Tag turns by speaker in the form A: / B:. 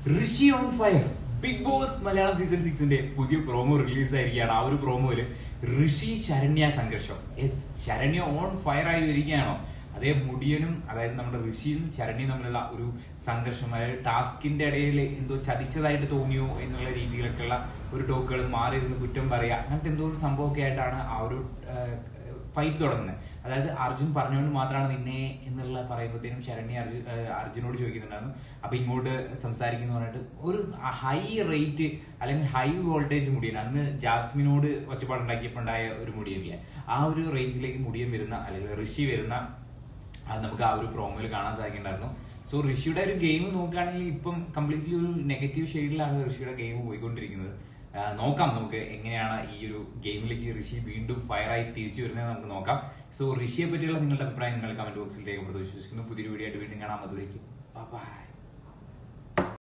A: Rishi on fire Bigg Boss Malayalam season സിക്സിന്റെ പുതിയ promo release ആയിരിക്കുകയാണ് ആ ഒരു പ്രോമോയില് ഋഷി ശരണ്യ സംഘർഷം എസ് ശരണ്യ ഓൺ ഫയർ ആയി വരികയാണോ അതേ മുടിയനും അതായത് നമ്മുടെ ഋഷിയും ശരണ്യയും തമ്മിലുള്ള ഒരു സംഘർഷം അതായത് ടാസ്കിന്റെ ഇടയിൽ എന്തോ ചതിച്ചതായിട്ട് തോന്നിയോ എന്നുള്ള രീതിയിലൊക്കെയുള്ള ഒരു ടോക്കുകൾ മാറി ഇരുന്ന് കുറ്റം പറയുക അങ്ങനത്തെ എന്തോ ഒരു സംഭവമൊക്കെ ആയിട്ടാണ് ആ ഒരു ഫൈറ്റ് തുടങ്ങുന്നത് അതായത് അർജുൻ പറഞ്ഞുകൊണ്ട് മാത്രമാണ് നിന്നെ എന്നുള്ള പറയുമ്പോഴത്തേനും ശരണ്യ അർജുൻ ഏഹ് അർജുനോട് ചോദിക്കുന്നുണ്ടായിരുന്നു അപ്പൊ ഇങ്ങോട്ട് സംസാരിക്കുന്നു പറഞ്ഞിട്ട് ഒരു ഹൈ റേറ്റ് അല്ലെങ്കിൽ ഹൈ വോൾട്ടേജ് മുടിയൻ അന്ന് ജാസ്മിനോട് ഒച്ചപ്പാടുണ്ടാക്കിയപ്പോൾ ഉണ്ടായ ഒരു മുടിയനില്ലേ ആ ഒരു റേഞ്ചിലേക്ക് മുടിയൻ വരുന്ന അല്ലെങ്കിൽ ഋഷി വരുന്ന അത് നമുക്ക് ആ ഒരു പ്രോമോയിൽ കാണാൻ സാധിക്കുന്നുണ്ടായിരുന്നു സോ ഋഷിയുടെ ഒരു ഗെയിം നോക്കുകയാണെങ്കിൽ ഇപ്പം കംപ്ലീറ്റ്ലി ഒരു നെഗറ്റീവ് ഷെയ്ഡിലാണ് ഋഷിയുടെ ഗെയിം പോയിക്കൊണ്ടിരിക്കുന്നത് ആ, നോക്കാം നമുക്ക് എങ്ങനെയാണ് ഈ ഒരു ഗെയിമിലേക്ക് ഋഷി വീണ്ടും ഫയറായി തിരിച്ചു വരുന്നത് നമുക്ക് നോക്കാം സോ ഋഷിയെ പറ്റിയുള്ള നിങ്ങളുടെ അഭിപ്രായം നിങ്ങൾ കമന്റ് ബോക്സിൽ രേഖപ്പെടുത്തി വിശ്വസിക്കുന്നു പുതിയൊരു വീഡിയോ ആയിട്ട് വീണ്ടും കാണാം അതുവരേക്കും ബൈ